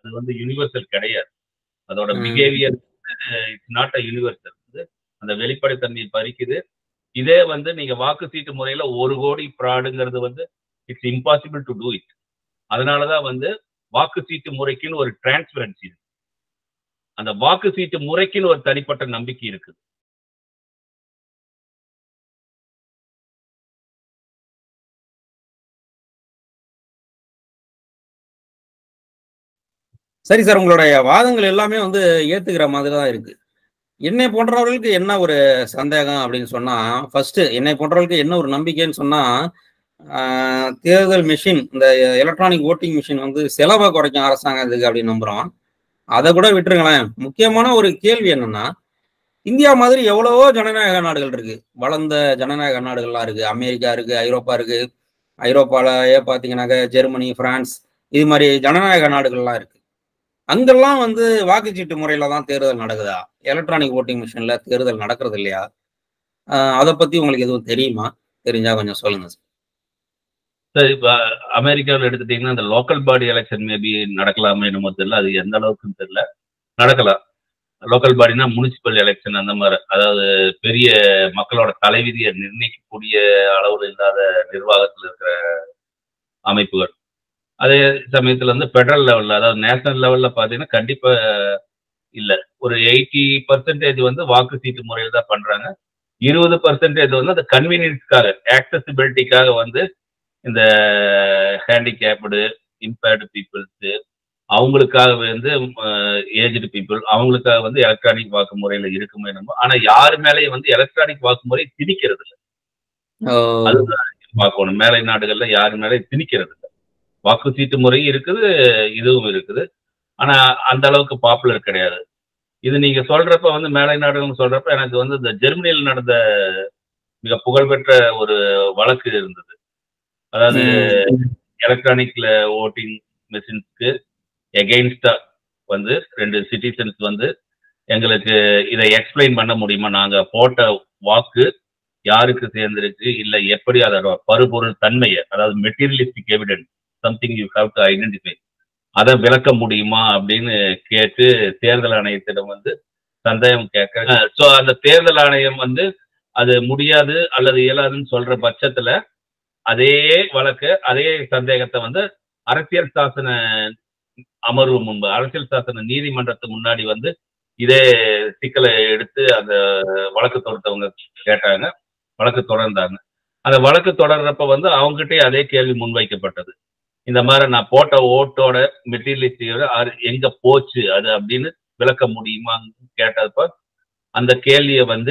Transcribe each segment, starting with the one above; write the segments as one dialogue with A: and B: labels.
A: அது வந்து யூனிவர்சல் கிடையாது அதோட
B: hmm.
A: Behaviour it's not a universal அந்த வெளிப்படைத்தன்மையை பறிக்குது இதே வந்து நீங்க வாக்கு சீட்டு முறையில ஒரு கோடி ஃப்ராடுங்கிறது வந்து it's impossible to do it அதனாலதான் வந்து வாக்கு சீட்டு முறைக்குன்னு ஒரு டிரான்ஸ்பரன்சி இருக்கு அந்த வாக்கு சீட்டு முறைக்குன்னு ஒரு தனிப்பட்ட நம்பிக்கை இருக்கு
B: சரி சார் உங்களுடைய வாதங்கள் எல்லாமே வந்து ஏத்துக்கிற மாதிரி தான் இருக்கு என்னை போன்றவர்களுக்கு என்ன ஒரு சந்தேகம் அப்படின்னு சொன்னா ஃபர்ஸ்ட் என்னை போன்றவர்களுக்கு என்ன ஒரு நம்பிக்கைன்னு சொன்னா ஆஹ், தேர்தல் மிஷின் இந்த எலக்ட்ரானிக் ஓட்டிங் மிஷின் வந்து செலவை குறைக்கும் அரசாங்கத்துக்கு அப்படின்னு நம்புறோம் அதை கூட விட்டுருங்களேன் முக்கியமான ஒரு கேள்வி என்னன்னா இந்தியா மாதிரி எவ்வளவோ ஜனநாயக நாடுகள் இருக்கு வளர்ந்த ஜனநாயக நாடுகள்லாம் இருக்கு அமெரிக்கா இருக்கு ஐரோப்பா இருக்கு ஐரோப்பாலயே பார்த்தீங்கன்னாக்க ஜெர்மனி பிரான்ஸ் இது மாதிரி ஜனநாயக நாடுகள்லாம் இருக்கு அங்கெல்லாம் வந்து வாக்குச்சீட்டு முறையில தான் தேர்தல் நடக்குதா எலக்ட்ரானிக் ஓட்டிங் மிஷின்ல தேர்தல் நடக்கிறது இல்லையா ஆஹ் அதை பத்தி உங்களுக்கு எதுவும் தெரியுமா தெரிஞ்சா கொஞ்சம் சொல்லுங்க சார்
A: சரி இப்ப அமெரிக்காவில் எடுத்துட்டீங்கன்னா இந்த லோக்கல் பாடி எலெக்ஷன் மேபி நடக்கலாமே என்னமோ தெரியல அது எந்த அளவுக்குன்னு தெரியல நடக்கலாம் லோக்கல் பாடினா முனிசிபல் எலெக்ஷன் அந்த மாதிரி அதாவது பெரிய மக்களோட தலைவிதியை நிர்ணயிக்கக்கூடிய அளவில் இல்லாத நிர்வாகத்தில் இருக்கிற அமைப்புகள் அதே சமயத்துல வந்து பெடரல் லெவல்ல அதாவது நேஷனல் லெவல்ல பாத்தீங்கன்னா கண்டிப்பா இல்ல ஒரு எயிட்டி பர்சன்டேஜ் வந்து வாக்கு சீட்டு முறையில் தான் பண்றாங்க இருபது பர்சன்டேஜ் வந்து அந்த கன்வீனியன்ஸ்க்காக ஆக்சசிபிலிட்டிக்காக வந்து இந்த ஹேண்டிகேப்டு இம்பேர்டு பீப்புள்ஸ் அவங்களுக்காக வந்து ஏஜ்டு பீப்புள் அவங்களுக்காக வந்து எலக்ட்ரானிக் வாக்கு முறையில இருக்குமே என்னமோ ஆனா யாரு மேலேயும் வந்து எலக்ட்ரானிக் வாக்கு முறை திணிக்கிறது இல்லை அதுதான் பார்க்கணும் மேலை நாடுகள்ல யாரு மேலேயும் திணிக்கிறது இல்லை வாக்கு சீட்டு முறை இருக்குது இதுவும் இருக்குது ஆனா அந்த அளவுக்கு பாப்புலர் கிடையாது இது நீங்க சொல்றப்ப வந்து மேலை நாடுகள் சொல்றப்ப எனக்கு வந்து இந்த ஜெர்மனியில் நடந்த மிக புகழ்பெற்ற ஒரு வழக்கு இருந்தது அதாவது எலக்ட்ரானிக்ல ஓட்டிங் மிஷின்ஸ்க்கு எகெயின்ஸ்டா வந்து ரெண்டு சிட்டிசன்ஸ் வந்து எங்களுக்கு இதை எக்ஸ்பிளைன் பண்ண முடியுமா நாங்க போட்ட வாக்கு யாருக்கு சேர்ந்திருக்கு இல்ல எப்படி அதோட பருபொருள் தன்மையை அதாவது materialistic evidence something you have to identify அதை விளக்க முடியுமா அப்படின்னு கேட்டு தேர்தல் ஆணையத்திடம் வந்து சந்தேகம் கேட்க ஸோ அந்த தேர்தல் ஆணையம் வந்து அது முடியாது அல்லது இயலாதுன்னு சொல்ற பட்சத்துல அதே வழக்கு அதே சந்தேகத்தை வந்து அரசியல் சாசன அமர்வு முன்பு அரசியல் சாசன நீதிமன்றத்து முன்னாடி வந்து இதே சிக்கலை எடுத்து அந்த வழக்கு தொடுத்தவங்க கேட்டாங்க வழக்கு தொடர்ந்தாங்க அந்த வழக்கு தொடர்றப்ப வந்து அவங்ககிட்டயே அதே கேள்வி முன்வைக்கப்பட்டது இந்த மாதிரி நான் போட்ட ஓட்டோட மெட்டீரியலிஸ்டியோட எங்க போச்சு அது அப்படின்னு விளக்க முடியுமான்னு கேட்டப்ப அந்த கேள்வியை வந்து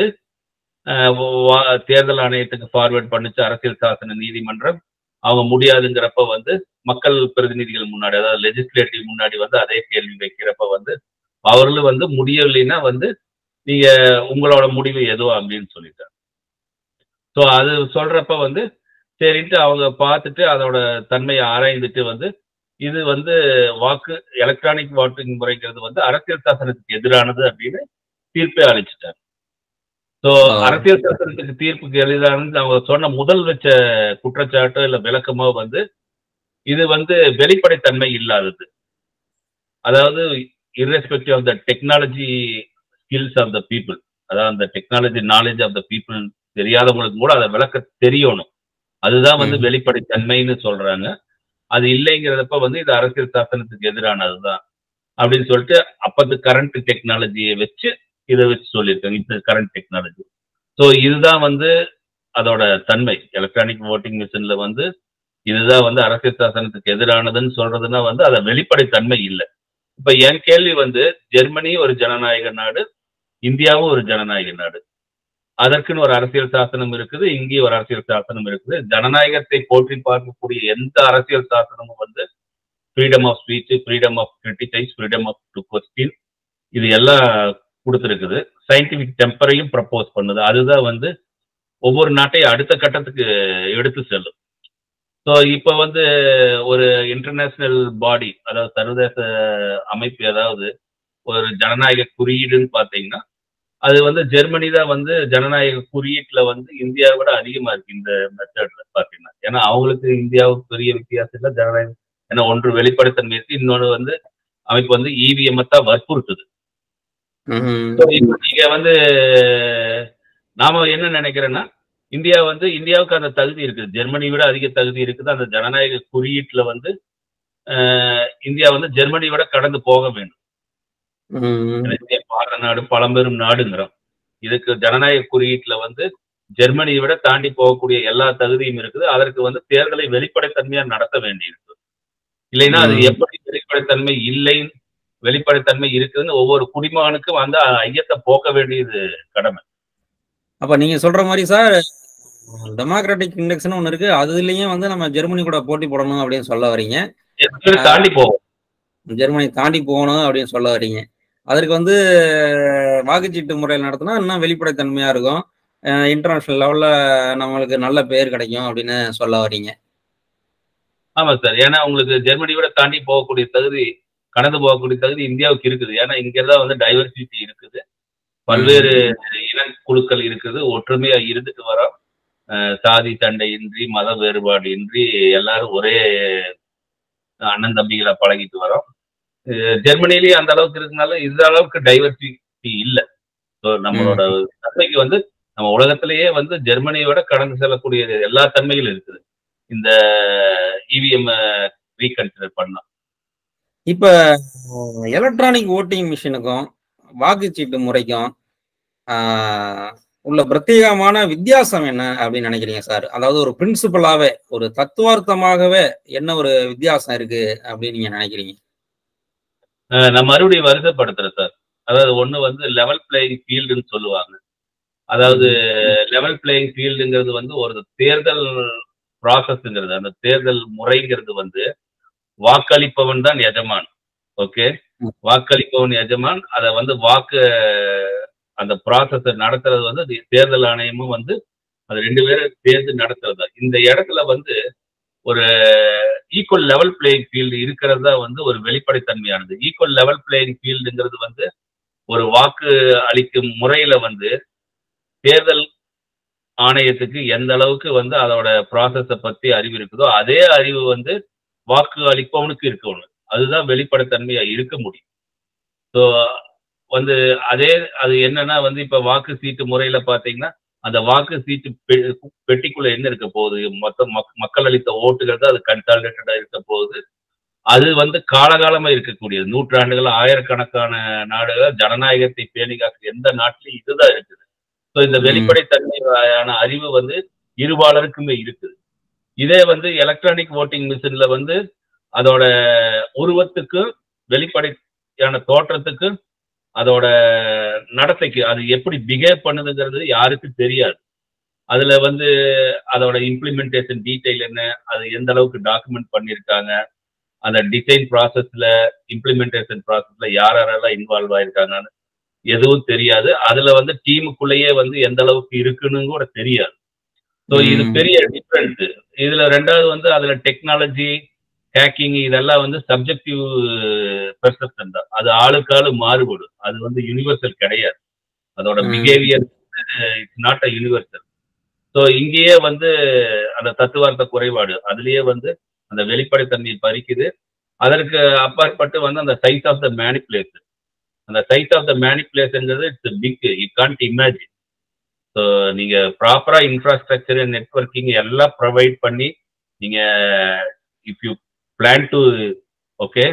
A: தேர்தல் ஆணையத்துக்கு ஃபார்வேர்ட் பண்ணிச்சு அரசியல் சாசன நீதிமன்றம் அவங்க முடியாதுங்கிறப்ப வந்து மக்கள் பிரதிநிதிகள் முன்னாடி அதாவது லெஜிஸ்லேட்டிவ் முன்னாடி வந்து அதே கேள்வி வைக்கிறப்ப வந்து அவர்களும் வந்து முடியலைன்னா வந்து நீங்க உங்களோட முடிவு எதோ அப்படின்னு சொல்லிட்டாங்க ஸோ அது சொல்றப்ப வந்து சரின்ட்டு அவங்க பார்த்துட்டு அதோட தன்மையை ஆராய்ந்துட்டு வந்து இது வந்து வாக்கு எலக்ட்ரானிக் வாட்டிங் முறைங்கிறது வந்து அரசியல் சாசனத்துக்கு எதிரானது அப்படின்னு தீர்ப்பே அளிச்சிட்டாங்க ஸோ அரசியல் சாசனத்துக்கு தீர்ப்புக்கு எளிதானது அவங்க சொன்ன முதல் வச்ச குற்றச்சாட்டோ இல்லை விளக்கமோ வந்து இது வந்து வெளிப்படைத்தன்மை இல்லாதது அதாவது irrespective of the technology skills of the people அதாவது அந்த technology knowledge of the people தெரியாதவங்களுக்கு கூட அதை விளக்க தெரியணும் அதுதான் வந்து வெளிப்படைத்தன்மைன்னு சொல்றாங்க அது இல்லைங்கிறதப்ப வந்து இது அரசியல் சாசனத்துக்கு எதிரானதுதான் அப்படின்னு சொல்லிட்டு அப்பத்து கரண்ட் டெக்னாலஜியை வச்சு இதை வச்சு சொல்லியிருக்காங்க இந்த கரண்ட் டெக்னாலஜி ஸோ இதுதான் வந்து அதோட தன்மை எலக்ட்ரானிக் ஓட்டிங் மிஷின்ல வந்து இதுதான் வந்து அரசியல் சாசனத்துக்கு எதிரானதுன்னு சொல்றதுன்னா வந்து அதை வெளிப்படைத்தன்மை இல்லை இப்ப என் கேள்வி வந்து ஜெர்மனி ஒரு ஜனநாயக நாடு இந்தியாவும் ஒரு ஜனநாயக நாடு அதற்குன்னு ஒரு அரசியல் சாசனம் இருக்குது இங்கேயும் ஒரு அரசியல் சாசனம் இருக்குது ஜனநாயகத்தை போற்றி பார்க்கக்கூடிய எந்த அரசியல் சாசனமும் வந்து freedom of speech freedom of criticise freedom of to question இது எல்லாம் கொடுத்துருக்குது சயின்டிபிக் டெம்பரையும் ப்ரப்போஸ் பண்ணுது அதுதான் வந்து ஒவ்வொரு நாட்டையும் அடுத்த கட்டத்துக்கு எடுத்து செல்லும் ஸோ இப்போ வந்து ஒரு இன்டர்நேஷனல் பாடி அதாவது சர்வதேச அமைப்பு ஏதாவது ஒரு ஜனநாயக குறியீடுன்னு பார்த்தீங்கன்னா அது வந்து ஜெர்மனி தான் வந்து ஜனநாயக குறியீட்டுல வந்து இந்தியாவை விட அதிகமா இருக்கு இந்த மெத்தட்ல பாத்தீங்கன்னா ஏன்னா அவங்களுக்கு இந்தியாவுக்கு பெரிய வித்தியாசம் இல்லை ஜனநாயகம் ஏன்னா ஒன்று வெளிப்படைத்தன்மை இருக்கு இன்னொன்று வந்து அமைப்பு வந்து இவிஎம் தான் வற்புறுத்துது
B: ம்ஹும்.
A: So, இப்ப நீங்க வந்து நாம என்ன நினைக்கிறேன்னா இந்தியா வந்து இந்தியாவுக்கு அந்த தகுதி இருக்குது ஜெர்மனி விட அதிக தகுதி இருக்குது அந்த ஜனநாயக குறியீட்டுல வந்து அஹ், இந்தியா வந்து ஜெர்மனி விட கடந்து போக வேண்டும்
B: ம்ஹும்.
A: ஏன்னா இந்தியா பாரத நாடு பழம்பெரும் நாடுங்கிறோம் இதுக்கு ஜனநாயக குறியீட்டுல வந்து ஜெர்மனியை விட தாண்டி போகக்கூடிய எல்லா தகுதியும் இருக்குது அதற்கு வந்து தேர்தலை வெளிப்படைத்தன்மையா நடத்த வேண்டியிருக்கு இல்லைன்னா அது
B: ம்.
A: எப்படி வெளிப்படைத்தன்மை இல்லை வெளிப்படைத்தன்மை இருக்குதுன்னு ஒவ்வொரு குடிமகனுக்கும் வந்து ஐயத்தை போக்க வேண்டியது கடமை
B: அப்ப நீங்க சொல்ற மாதிரி சார் டெமோக்ராட்டிக் இண்டெக்ஸ்னு ஒண்ணு இருக்கு அதுலயும் வந்து நம்ம ஜெர்மனி கூட போட்டி போடணும் அப்படின்னு சொல்ல வர்றீங்க
A: ஜெர்மனி தாண்டி போகும்
B: ஜெர்மனி தாண்டி போகணும் அப்படின்னு சொல்ல வர்றீங்க அதற்கு வந்து வாக்குச்சீட்டு முறையில் நடத்தினா இன்னும் வெளிப்படைத்தன்மையா இருக்கும் இன்டர்நேஷனல் லெவல்ல நம்மளுக்கு நல்ல பேர் கிடைக்கும் அப்படின்னு சொல்ல வர்றீங்க
A: ஆமா சார் ஏன்னா உங்களுக்கு ஜெர்மனி விட தாண்டி போகக்கூடிய தகுதி கடந்து போகக்கூடிய தகுதி இந்தியாவுக்கு இருக்குது ஏன்னா இங்கதான் வந்து டைவர்சிட்டி இருக்குது பல்வேறு இனக்குழுக்கள் இருக்குது ஒற்றுமையா இருந்துட்டு வரோம் அஹ் சாதி சண்டை இன்றி மத வேறுபாடு இன்றி எல்லாரும் ஒரே அண்ணன் தம்பிகளை பழகிட்டு வரோம் அஹ் ஜெர்மனிலேயே அந்த அளவுக்கு இருக்கனால இந்த அளவுக்கு டைவர்சிட்டி இல்லை ஸோ நம்மளோட தன்மைக்கு வந்து நம்ம உலகத்திலேயே வந்து ஜெர்மனியை விட கடந்து செல்லக்கூடிய எல்லா தன்மைகளும் இருக்குது இந்த இவிஎம் ரீகன்சிடர் பண்ணா
B: இப்ப எலக்ட்ரானிக் ஓட்டிங் மிஷினுக்கும் வாக்குச்சீட்டு முறைக்கும் ஆஹ், உள்ள பிரத்யேகமான வித்தியாசம் என்ன அப்படின்னு நினைக்கிறீங்க சார் அதாவது ஒரு பிரின்சிபலாவே ஒரு தத்துவார்த்தமாகவே என்ன ஒரு வித்தியாசம் இருக்கு அப்படின்னு நீங்க நினைக்கிறீங்க
A: அஹ் நான் மறுபடியும் வருத்தப்படுத்துறேன் சார் அதாவது ஒண்ணு வந்து லெவல் பிளேயிங் ஃபீல்டுன்னு சொல்லுவாங்க அதாவது லெவல் பிளேயிங் ஃபீல்டுங்கிறது வந்து ஒரு தேர்தல் ப்ராசஸ்ங்கிறது அந்த தேர்தல் முறைங்கிறது வந்து வாக்களிப்பவன் தான் எஜமான் ஓகே
B: ம்.
A: வாக்களிப்பவன் எஜமான் அதை வந்து வாக்கு அந்த ப்ராசஸை நடத்துறது வந்து அது தேர்தல் ஆணையமும் வந்து அது ரெண்டு பேரும் சேர்ந்து நடத்துறது இந்த இடத்துல வந்து ஒரு ஈக்குவல் லெவல் பிளேயிங் ஃபீல்டு இருக்கிறது தான் வந்து ஒரு வெளிப்படைத்தன்மையானது ஈக்குவல் லெவல் பிளேயிங் ஃபீல்டுங்கிறது வந்து ஒரு வாக்கு அளிக்கும் முறையில வந்து தேர்தல் ஆணையத்துக்கு எந்த அளவுக்கு வந்து அதோட ப்ராசஸை பத்தி அறிவு இருக்குதோ அதே அறிவு வந்து வாக்கு அளிப்பவனுக்கு இருக்கணும் அதுதான் வெளிப்படைத்தன்மையா இருக்க முடியும் ஸோ வந்து அதே அது என்னன்னா வந்து இப்ப வாக்கு சீட்டு முறையில பாத்தீங்கன்னா அந்த வாக்கு சீட்டு பெ- பெட்டிக்குள்ள என்ன இருக்க போகுது மொத்த மக்- மக்கள் அளித்த ஓட்டுகள் தான் அது கன்சாலிடேட்டடா இருக்க போகுது அது வந்து காலகாலமா இருக்கக்கூடியது நூற்றாண்டுகள் ஆயிரக்கணக்கான நாடுகள் ஜனநாயகத்தை பேணி காக்க எந்த நாட்டிலும் இதுதான் இருக்குது ஸோ இந்த
B: ம்.
A: வெளிப்படைத்தன்மையான அறிவு வந்து இருபாலருக்குமே இருக்குது இதே வந்து எலக்ட்ரானிக் ஓட்டிங் மிஷின்ல வந்து அதோட உருவத்துக்கு வெளிப்படையான தோற்றத்துக்கு அதோட நடத்தைக்கு அது எப்படி பிஹேவ் பண்ணுதுங்கிறது யாருக்கும் தெரியாது அதுல வந்து அதோட இம்ப்ளிமெண்டேஷன் டீடைல் என்ன அது எந்த அளவுக்கு டாக்குமெண்ட் பண்ணியிருக்காங்க அந்த டிசைன் ப்ராசஸ்ல இம்ப்ளிமெண்டேஷன் ப்ராசஸ்ல யார் யாரெல்லாம் இன்வால்வ் ஆயிருக்காங்கன்னு எதுவும் தெரியாது அதுல வந்து டீமுக்குள்ளேயே வந்து எந்த அளவுக்கு இருக்குன்னு கூட தெரியாது ஸோ இது
B: ம்.
A: பெரிய டிஃபரன்ஸ் இதுல ரெண்டாவது வந்து அதுல டெக்னாலஜி ஹேக்கிங் இதெல்லாம் வந்து சப்ஜெக்டிவ் பெர்செப்ஷன் தான் அது ஆளுக்கு ஆளு மாறுபடும் அது வந்து யுனிவர்சல் கிடையாது அதோட
B: hmm.
A: Behaviour it's not a universal so இங்கேயே வந்து அந்த தத்துவார்த்த குறைபாடு அதுலயே வந்து அந்த வெளிப்படைத்தன்மையை பறிக்குது அதற்கு அப்பாற்பட்டு வந்து அந்த சைஸ் ஆஃப் த மேனிப்புலேஷன் அந்த சைஸ் ஆஃப் த மேனிப்புலேஷன்ங்கிறது it's big you can't imagine so நீங்க ப்ராப்பரா இன்ஃப்ராஸ்ட்ரக்சர் நெட்ஒர்க்கிங் எல்லாம் ப்ரொவைட் பண்ணி நீங்க if you plan to okay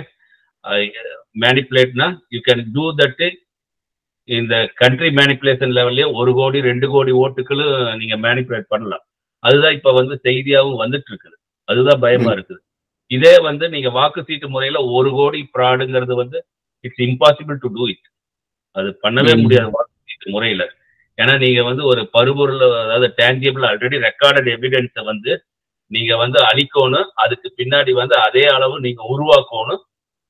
A: மேனிப்புலேட்னா யூ கேன் டூ தட் இந்த கண்ட்ரி மேனிப்புலேஷன் லெவல்லே ஒரு கோடி ரெண்டு கோடி ஓட்டுகளும் நீங்க மேனிப்புலேட் பண்ணலாம் அதுதான் இப்ப வந்து செய்தியாகவும் வந்துட்டு இருக்குது அதுதான் பயமா இருக்குது இதே வந்து நீங்க வாக்கு சீட்டு முறையில ஒரு கோடி ப்ராடுங்கிறது வந்து it's impossible to do it அது பண்ணவே
B: ம்.
A: முடியாது வாக்கு சீட்டு முறையில ஏன்னா நீங்க வந்து ஒரு பருபொருள் அதாவது டேஞ்சிபிள் ஆல்ரெடி ரெக்கார்டட் எவிடன்ஸை வந்து நீங்க வந்து அழிக்கணும் அதுக்கு பின்னாடி வந்து அதே அளவு நீங்க உருவாக்கணும்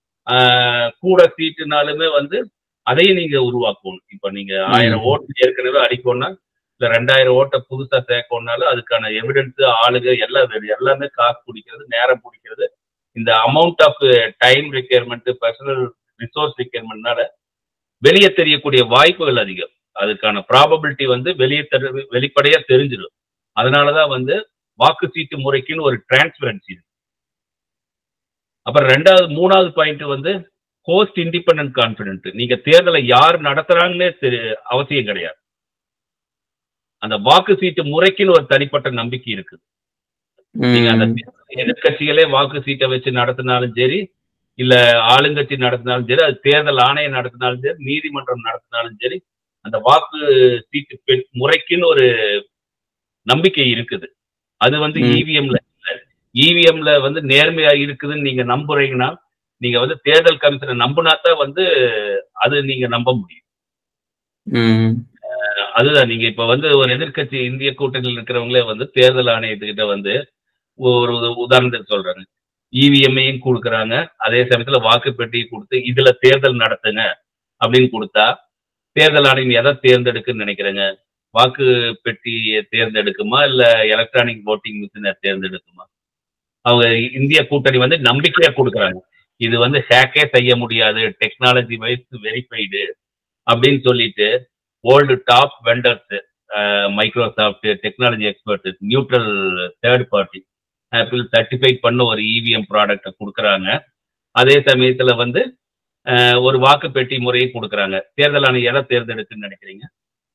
A: ஆஹ் கூட சீட்டுனாலுமே வந்து அதையும் நீங்க உருவாக்கணும் இப்ப நீங்க ஆயிரம் ஓட்டு ஏற்கனவே அடிக்கணும்னா இல்ல ரெண்டாயிரம் ஓட்டை புதுசா சேர்க்கணும்னாலும் அதுக்கான எவிடன்ஸ் ஆளுங்க எல்லாம் வேணும். எல்லாமே காசு பிடிக்கிறது நேரம் பிடிக்கிறது இந்த amount of time requirement personal resource ரெக்யர்மெண்ட்னால வெளியே தெரியக்கூடிய வாய்ப்புகள் அதிகம் அதுக்கான ப்ராபபிலிட்டி வந்து வெளியே தெரி வெளிப்படையா தெரிஞ்சிடும் அதனாலதான் வந்து வாக்கு சீட்டு முறைக்குன்னு ஒரு டிரான்ஸ்பரன்சி இருக்கு அப்புறம் ரெண்டாவது மூணாவது பாயிண்ட் வந்து ஹோஸ்ட் இண்டிபெண்டன்ட் கான்பிடென்ட் நீங்க தேர்தலை யார் நடத்துறாங்கன்னு தெரி- அவசியம் கிடையாது அந்த வாக்கு சீட்டு முறைக்குன்னு ஒரு தனிப்பட்ட நம்பிக்கை இருக்கு நீங்க அந்த எதிர்கட்சிகளே வாக்கு சீட்டை வச்சு நடத்தினாலும் சரி இல்ல ஆளுங்கட்சி நடத்தினாலும் சரி அது தேர்தல் ஆணையம் நடத்தினாலும் சரி நீதிமன்றம் நடத்தினாலும் சரி அந்த வாக்கு சீட்டு பெ- முறைக்குன்னு ஒரு நம்பிக்கை இருக்குது அது வந்து
B: ம்.
A: இவிஎம்ல இவிஎம்ல வந்து நேர்மையா இருக்குதுன்னு நீங்க நம்புறீங்கன்னா நீங்க வந்து தேர்தல் கமிஷனை நம்பினா தான் வந்து அது நீங்க நம்ப முடியும்
B: ம்.
A: அதுதான் நீங்க இப்ப வந்து ஒரு எதிர்க்கட்சி இந்திய கூட்டணியில் இருக்கிறவங்களே வந்து தேர்தல் ஆணையத்துக்கிட்ட வந்து ஒரு உத- உதாரணத்துக்கு சொல்றாங்க இவிஎம்ஐயும் கொடுக்குறாங்க அதே சமயத்துல வாக்குப்பெட்டியை கொடுத்து இதுல தேர்தல் நடத்துங்க அப்படின்னு கொடுத்தா தேர்தல் ஆணையம் எதை தேர்ந்தெடுக்குன்னு நினைக்கிறேங்க வாக்கு பெட்டியை தேர்ந்தெடுக்குமா இல்ல எலக்ட்ரானிக் voting மிஷினை தேர்ந்தெடுக்குமா அவங்க இந்திய கூட்டணி வந்து நம்பிக்கையா கொடுக்குறாங்க இது வந்து ஹேக்கே செய்ய முடியாது டெக்னாலஜி வைஸ் வெரிஃபைடு அப்படின்னு சொல்லிட்டு old top vendors Microsoft technology expert neutral third party Apple certified பண்ண ஒரு இவிஎம் ப்ராடக்ட்டை கொடுக்குறாங்க அதே சமயத்துல வந்து அஹ், ஒரு வாக்கு பெட்டி முறையை கொடுக்குறாங்க தேர்தல் ஆணையம் எதை தேர்ந்தெடுக்குன்னு நினைக்கிறீங்க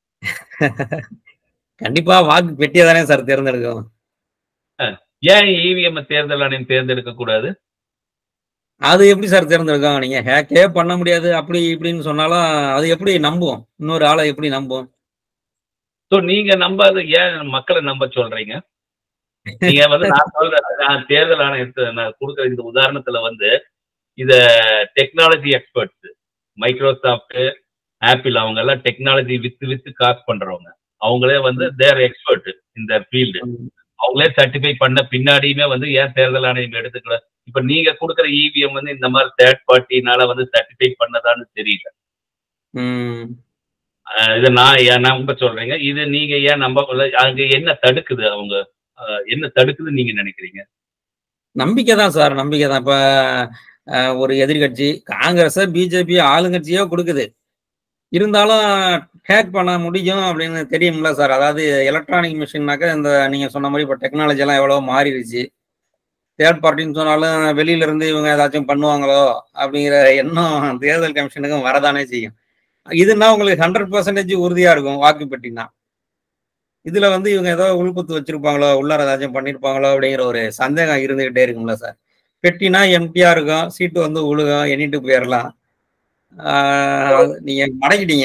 B: கண்டிப்பா வாக்கு பெட்டியை தானே சார் தேர்ந்தெடுக்கும்
A: ஏன் இவிஎம் தேர்தல் ஆணையம் தேர்ந்தெடுக்க கூடாது
B: அது எப்படி சார் தேர்ந்தெடுக்கும் நீங்க ஹேக்கே பண்ண முடியாது அப்படி இப்படின்னு சொன்னாலும் அது எப்படி நம்புவோம் இன்னொரு ஆளை எப்படி நம்புவோம்
A: ஸோ நீங்க நம்பாத ஏன் மக்களை நம்ப சொல்றீங்க நீங்க வந்து நான் சொல்றேன் நான் தேர்தல் ஆணையத்தை நான் கொடுக்குற இந்த உதாரணத்துல வந்து இத டெக்னாலஜி எக்ஸ்பர்ட்ஸ் மைக்ரோசாஃப்ட் ஆப்பிள் அவங்க எல்லாம் டெக்னாலஜி வித்து வித்து காசு பண்றவங்க அவங்களே வந்து தேர் எக்ஸ்பர்ட் இந்த ஃபீல்டு அவங்களே சர்டிஃபை பண்ண பின்னாடியுமே வந்து ஏன் தேர்தல் ஆணையம் எடுத்துக்கல இப்ப நீங்க கொடுக்குற இவிஎம் வந்து இந்த மாதிரி தேர்ட் பார்ட்டினால வந்து சர்டிஃபை பண்ணதான்னு தெரியல
B: ம்.
A: அஹ் இதை நான் ஏன் நம்ப சொல்றேங்க இது நீங்க ஏன் நம்ப அங்க என்ன தடுக்குது அவங்க அஹ் என்ன தடுக்குதுன்னு நீங்க நினைக்கிறீங்க
B: நம்பிக்கை தான் சார் நம்பிக்கை தான் இப்ப அஹ், ஒரு எதிர்கட்சி காங்கிரஸ் பிஜேபி ஆளுங்கட்சியோ கொடுக்குது இருந்தாலும் ஹேக் பண்ண முடியும் அப்படின்னு தெரியும்ல சார் அதாவது எலக்ட்ரானிக் மிஷின்னாக்க இந்த நீங்க சொன்ன மாதிரி இப்போ டெக்னாலஜி எல்லாம் எவ்வளோ மாறிடுச்சு தேர்ட் பார்ட்டின்னு சொன்னாலும் வெளியில இருந்து இவங்க ஏதாச்சும் பண்ணுவாங்களோ அப்படிங்கிற எண்ணம் தேர்தல் கமிஷனுக்கும் வரதானே செய்யும் இதுனா உங்களுக்கு ஹண்ட்ரட் பர்சன்டேஜ் உறுதியா இருக்கும் வாக்குப்பெட்டினா இதுல வந்து இவங்க ஏதோ உள்குத்து வச்சிருப்பாங்களோ உள்ளார ஏதாச்சும் பண்ணிருப்பாங்களோ அப்படிங்கிற ஒரு சந்தேகம் இருந்துகிட்டே இருக்கும்ல சார் பெட்டினா எம்டியா இருக்கும் சீட்டு வந்து உழுகும் எண்ணிட்டு போயிடலாம் ஆஹ் நீங்க மடக்கிட்டீங்க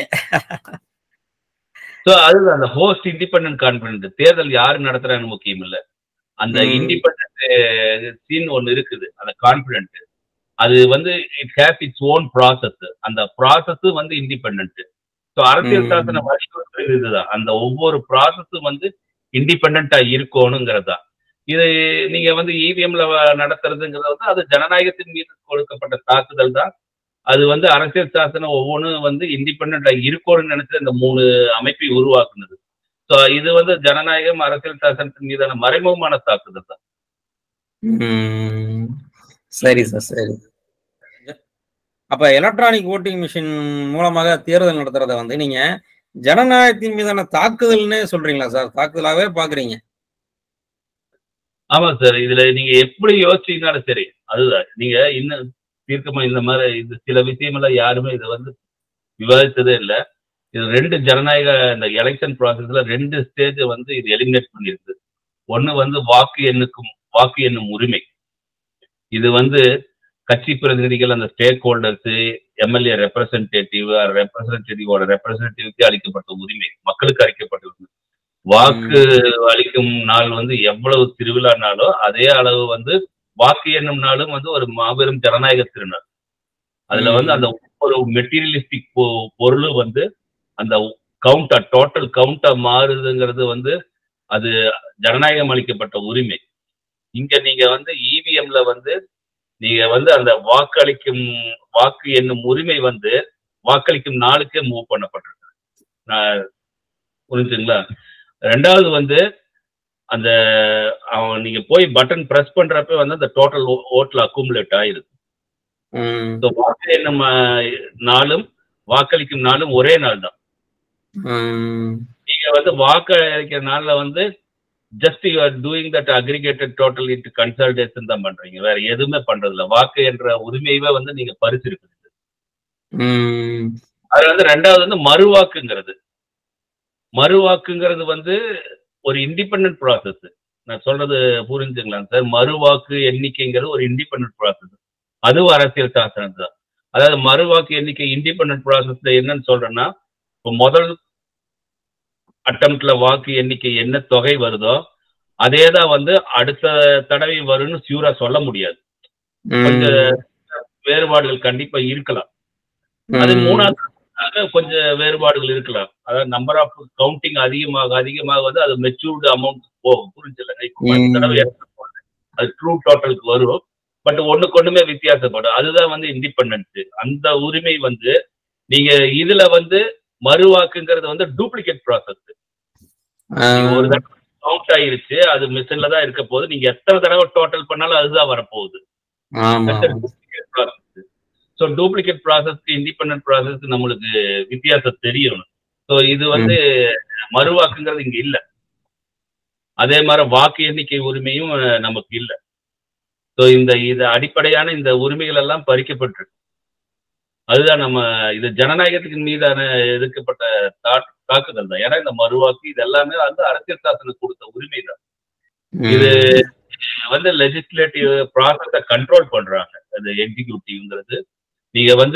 A: ஸோ அதுதான் அந்த ஹோஸ்ட் இண்டிபெண்டன்ட் கான்பிடன்ட் தேர்தல் யாரு நடத்துறாங்க முக்கியம் இல்ல அந்த
B: ம்.
A: இண்டிபெண்டன்ட் சீன் ஒன்னு இருக்குது அந்த கான்பிடன்ட் அது வந்து it has its own process அந்த ப்ராசஸ் வந்து இண்டிபெண்ட் ஸோ அரசியல்
B: ம்.
A: சாசன வழிவகுக்கிறது இதுதான் அந்த ஒவ்வொரு ப்ராசஸும் வந்து இண்டிபெண்டா இருக்கணுங்கிறது தான் இது நீங்க வந்து இவிஎம்ல நடத்துறதுங்கிறது வந்து அது ஜனநாயகத்தின் மீது கொடுக்கப்பட்ட தாக்குதல் தான் அது வந்து அரசியல் சாசனம் ஒவ்வொன்றும் வந்து இண்டிபெண்டா இருக்கணும்னு நினைச்சு இந்த மூணு அமைப்பை உருவாக்குனது ஸோ இது வந்து ஜனநாயகம் அரசியல் சாசனத்தின் மீதான மறைமுகமான தாக்குதல் தான்
B: ம். சரி சார் சரி அப்ப எலக்ட்ரானிக் ஓட்டிங் மிஷின் மூலமாக தேர்தல் நடத்துறத வந்து நீங்க ஜனநாயகத்தின் மீதான தாக்குதல்னே சொல்றீங்களா சார் தாக்குதலாவே பாக்குறீங்க
A: ஆமா சார் இதுல நீங்க எப்படி யோசிச்சீங்கனாலும் சரி அதுதான் நீங்க இன்னும் தீர்க்கமா இந்த மாதிரி இது சில விஷயமெல்லாம் யாருமே இதை வந்து விவாதித்ததே இல்லை இது ரெண்டு ஜனநாயக இந்த எலெக்ஷன் ப்ராசஸ்ல ரெண்டு ஸ்டேஜ் வந்து இது எலிமினேட் பண்ணிருக்கு ஒண்ணு வந்து வாக்கு எண்ணுக்கும் வாக்கு எண்ணும் உரிமை இது வந்து கட்சி பிரதிநிதிகள் அந்த ஸ்டேக் ஹோல்டர்ஸ் எம்எல்ஏ ரெப்ரசன்டேட்டிவ் ரெப்ரசன்டேட்டிவோட ரெப்ரசன்டேட்டிவ்க்கு அளிக்கப்பட்ட உரிமை மக்களுக்கு அளிக்கப்பட்ட உரிமை வாக்கு அளிக்கும் நாள் வந்து எவ்வளவு திருவிழானாலோ அதே அளவு வந்து வாக்கு எண்ணும் நாளும் வந்து ஒரு மாபெரும் ஜனநாயக திருநாள் அதுல வந்து அந்த ஒரு மெட்டீரியலிஸ்டிக் பொருள் வந்து அந்த கவுண்டா டோட்டல் கவுண்டா மாறுதுங்கிறது வந்து அது ஜனநாயகம் அளிக்கப்பட்ட உரிமை இங்க நீங்க வந்து இவிஎம்ல வந்து நீங்க வந்து அந்த வாக்களிக்கும் வாக்கு என்னும் உரிமை வந்து வாக்களிக்கும் நாளுக்கே மூவ் பண்ணப்பட்டிருக்கு நான் புரிஞ்சுங்களா ரெண்டாவது வந்து அந்த அவன் நீங்க போய் பட்டன் பிரஸ் பண்றப்ப வந்து அந்த டோட்டல் ஓட்ல அக்குமுலேட் ஆயிருது
B: ம்.
A: So, வாக்கு என்னும் அஹ், நாளும் வாக்களிக்கும் நாளும் ஒரே நாள் தான்
B: ம்.
A: நீங்க வந்து வாக்கு அளிக்கிற நாள்ல வந்து just you are doing that aggregated total into consultation தான் பண்றீங்க வேற எதுவுமே பண்றது இல்ல வாக்கு என்ற உரிமையவே வந்து நீங்க பறிச்சிருக்குது
B: ம்.
A: அது வந்து ரெண்டாவது வந்து மறுவாக்குங்கிறது மறுவாக்குங்கிறது வந்து ஒரு இண்டிபெண்டன்ட் ப்ராசஸ் நான் சொல்றது புரிஞ்சுங்களாங்க சார் மறுவாக்கு எண்ணிக்கைங்கிறது ஒரு இண்டிபெண்டன்ட் ப்ராசஸ் அதுவும் அரசியல் சாசனம் தான் அதாவது மறுவாக்கு எண்ணிக்கை இண்டிபெண்டன்ட் ப்ராசஸ்ல என்னன்னு சொல்றேன்னா இப்போ முதல் அட்டம்ப்ட்ல வாக்கு எண்ணிக்கை என்ன தொகை வருதோ அதே தான் வந்து அடுத்த தடவை வரும்னு சியூரா சொல்ல முடியாது கொஞ்சம்
B: ம்.
A: வேறுபாடுகள் கண்டிப்பா இருக்கலாம் அது
B: ம்.
A: மூணாவது கொஞ்சம் வேறுபாடுகள் இருக்கலாம் அதாவது நம்பர் ஆஃப் கவுண்டிங் அதிகமாக அதிகமாக வந்து அது மெச்சூர்டு அமௌண்ட் போகும் புரிஞ்சல இப்போ பத்து
B: ம்.
A: தடவை எத்தனை போடுறேன். அது ட்ரூ டோட்டலுக்கு வரும் பட் ஒண்ணுக்கு ஒண்ணுமே வித்தியாசப்படும் அதுதான் வந்து இண்டிபெண்டன்ஸ் அந்த உரிமை வந்து நீங்க இதுல வந்து மறுவாக்குங்கிறது வந்து டூப்ளிகேட் ப்ராசஸ்
B: ஆ.
A: ஒரு தடவை கவுண்ட் ஆயிருச்சு அது மிஷின்ல தான் இருக்க போகுது நீங்க எத்தனை தடவை டோட்டல் பண்ணாலும் அதுதான் வரப்போகுது
B: ஆமா
A: டூப்ளிகேட் ப்ராசஸ் ஸோ டூப்ளிகேட் ப்ராசஸ்க்கு இண்டிபெண்டன்ட் ப்ராசஸ் நம்மளுக்கு வித்தியாசம் தெரியணும் ஸோ இது வந்து மறுவாக்குங்கிறது இங்க இல்ல அதே மாதிரி வாக்கு எண்ணிக்கை உரிமையும் அஹ், நமக்கு இல்ல ஸோ இந்த இது அடிப்படையான இந்த உரிமைகள் எல்லாம் பறிக்கப்பட்டிருக்கு அதுதான் நம்ம இது ஜனநாயகத்துக்கு மீதான எதிர்க்கப்பட்ட தாக்- தாக்குதல் தான் ஏன்னா இந்த மறுவாக்கு இது எல்லாமே வந்து அரசியல் சாசனம் கொடுத்த உரிமை தான் இது வந்து லெஜிஸ்லேட்டிவ் ப்ராசஸ கண்ட்ரோல் பண்றாங்க அது எக்ஸிக்யூட்டிவ்ங்கிறது நீங்க வந்து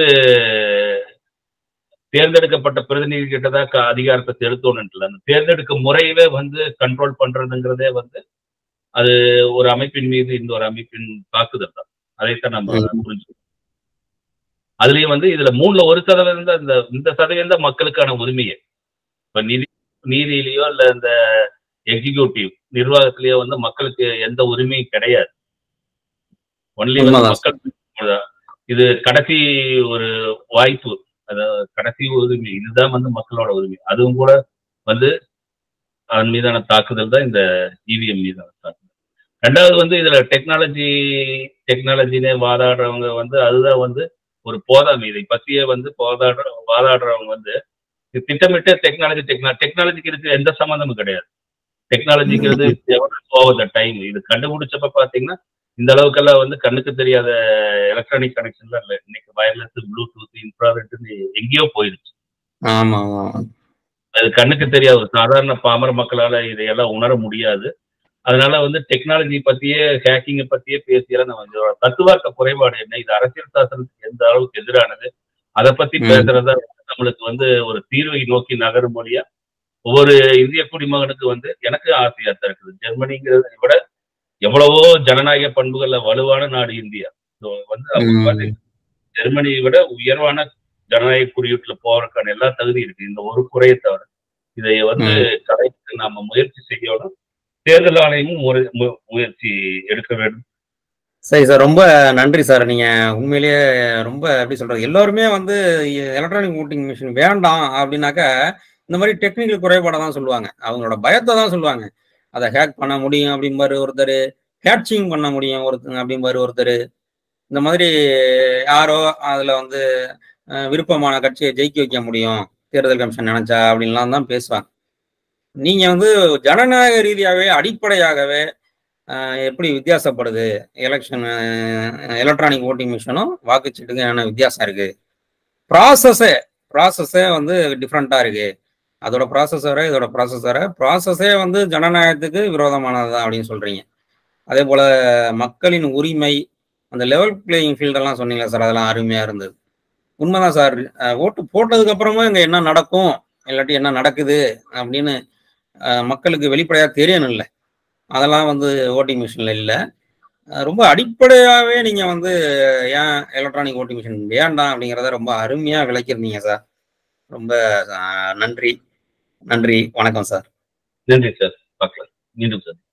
A: தேர்ந்தெடுக்கப்பட்ட பிரதிநிதி கிட்ட தான் க- அதிகாரத்தை செலுத்தணும்ல அந்த தேர்ந்தெடுக்கும் முறையவே வந்து கண்ட்ரோல் பண்றதுங்கிறதே வந்து அது ஒரு அமைப்பின் மீது இன்னொரு அமைப்பின் தாக்குதல் தான் அதைத்தான் நம்ம
B: ம்.
A: புரிஞ்சுக்கணும் அதுலயும் வந்து இதுல மூணுல ஒரு சதவீதம் தான் இந்த இந்த சதவீதம் தான் மக்களுக்கான உரிமையே இப்ப நிதி நீதியிலயோ இல்ல இந்த எக்ஸிக்யூட்டிவ் நிர்வாகத்திலயோ வந்து மக்களுக்கு எந்த உரிமையும் கிடையாது ஒன்லி வந்து
B: உண்மைதான்.
A: மக்கள் இது கடைசி ஒரு வாய்ப்பு அதாவது கடைசி உரிமை இதுதான் வந்து மக்களோட உரிமை அதுவும் கூட வந்து அதன் மீதான தாக்குதல் தான் இந்த இவிஎம் மீதான தாக்குதல் ரெண்டாவது வந்து இதுல டெக்னாலஜி டெக்னாலஜினே வாதாடுறவங்க வந்து அதுதான் வந்து ஒரு போதாமை இதை பத்தியே வந்து போதாடுற வாதாடுறவங்க வந்து இது திட்டமிட்டு டெக்னாலஜி டெக்னா டெக்னாலஜிக்கு இருக்கு எந்த சம்மந்தமும் கிடையாது டெக்னாலஜிங்கிறது ஓவர் த டைம் இது கண்டுபிடிச்சப்ப பாத்தீங்கன்னா இந்த அளவுக்கெல்லாம் வந்து கண்ணுக்கு தெரியாத எலக்ட்ரானிக் கனெக்ஷன்லாம் இல்லை இன்னைக்கு வயர்லெஸ் ப்ளூடூத் இன்ஃப்ராரெட்னு எங்கேயோ போயிடுச்சு
B: ஆமா ஆமா
A: அது கண்ணுக்கு தெரியாத ஒரு சாதாரண பாமர மக்களால இதையெல்லாம் உணர முடியாது அதனால வந்து டெக்னாலஜி பத்தியே ஹேக்கிங்கை பத்தியே பேசியெல்லாம் நம்ம இதோட தத்துவார்த்த குறைபாடு என்ன இது அரசியல் சாசனத்துக்கு எந்த அளவுக்கு எதிரானது அதை பத்தி
B: ம்.
A: பேசுறதா நம்மளுக்கு வந்து ஒரு தீர்வை நோக்கி நகரும் மொழியா ஒவ்வொரு இந்திய குடிமகனுக்கு வந்து எனக்கு ஆசையா தான் இருக்குது ஜெர்மனிங்கிறத விட எவ்வளவோ ஜனநாயக பண்புகள்ல வலுவான நாடு இந்தியா ஸோ வந்து அவங்க
B: ம்.
A: வந்து ஜெர்மனியை விட உயர்வான ஜனநாயக குறியீட்டுல போறதுக்கான எல்லா தகுதி இருக்கு இந்த ஒரு குறையை தவிர இதை வந்து கலைக்கு நாம முயற்சி செய்யணும் தேர்தல் ஆணையமும் ஒரு மு- முயற்சி எடுக்க வேண்டும்
B: சரி சார் ரொம்ப நன்றி சார் நீங்க உண்மையிலேயே ரொம்ப எப்படி சொல்றது எல்லாருமே வந்து எலக்ட்ரானிக் ஓட்டிங் மிஷின் வேண்டாம் அப்படின்னாக்கா இந்த மாதிரி டெக்னிக்கல் குறைபாடை தான் சொல்லுவாங்க அவங்களோட பயத்தை தான் சொல்லுவாங்க அதை ஹேக் பண்ண முடியும் அப்படிம்பாரு ஒருத்தர் ஹேட்சிங் பண்ண முடியும் ஒருத்தங்க அப்படிம்பாரு ஒருத்தர் இந்த மாதிரி யாரோ அதுல வந்து அஹ், விருப்பமான கட்சியை ஜெயிக்க வைக்க முடியும் தேர்தல் கமிஷன் நினைச்சா அப்படின்லாம் தான் பேசுவாங்க நீங்க வந்து ஜனநாயக ரீதியாகவே அடிப்படையாகவே அஹ், எப்படி வித்தியாசப்படுது எலெக்ஷன் எலக்ட்ரானிக் ஓட்டிங் மிஷினும் வாக்குச்சீட்டுக்கும் என்ன வித்தியாசம் இருக்கு ப்ராசஸே ப்ராசஸே வந்து டிஃப்ரெண்ட்டாக இருக்கு அதோட ப்ராசஸரை இதோட ப்ராசஸரை ப்ராசஸே வந்து ஜனநாயகத்துக்கு விரோதமானது தான் அப்படின்னு சொல்றீங்க அதே போல மக்களின் உரிமை அந்த லெவல் பிளேயிங் ஃபீல்டெல்லாம் சொன்னீங்க சார் அதெல்லாம் அருமையா இருந்தது உண்மைதான் சார் அஹ், ஓட்டு போட்டதுக்கு அப்புறமும் இங்க என்ன நடக்கும் இல்லாட்டி என்ன நடக்குது அப்படின்னு அஹ், மக்களுக்கு வெளிப்படையா தெரியணும் இல்லை அதெல்லாம் வந்து ஓட்டிங் மிஷின்ல இல்லை அஹ் ரொம்ப அடிப்படையாகவே நீங்க வந்து ஏன் எலக்ட்ரானிக் ஓட்டிங் மிஷின் வேண்டாம் அப்படிங்கிறத ரொம்ப அருமையா விளக்கியிருந்தீங்க சார் ரொம்ப அஹ், நன்றி நன்றி வணக்கம் சார்
A: நன்றி சார் பார்க்கலாம் மீண்டும் சார்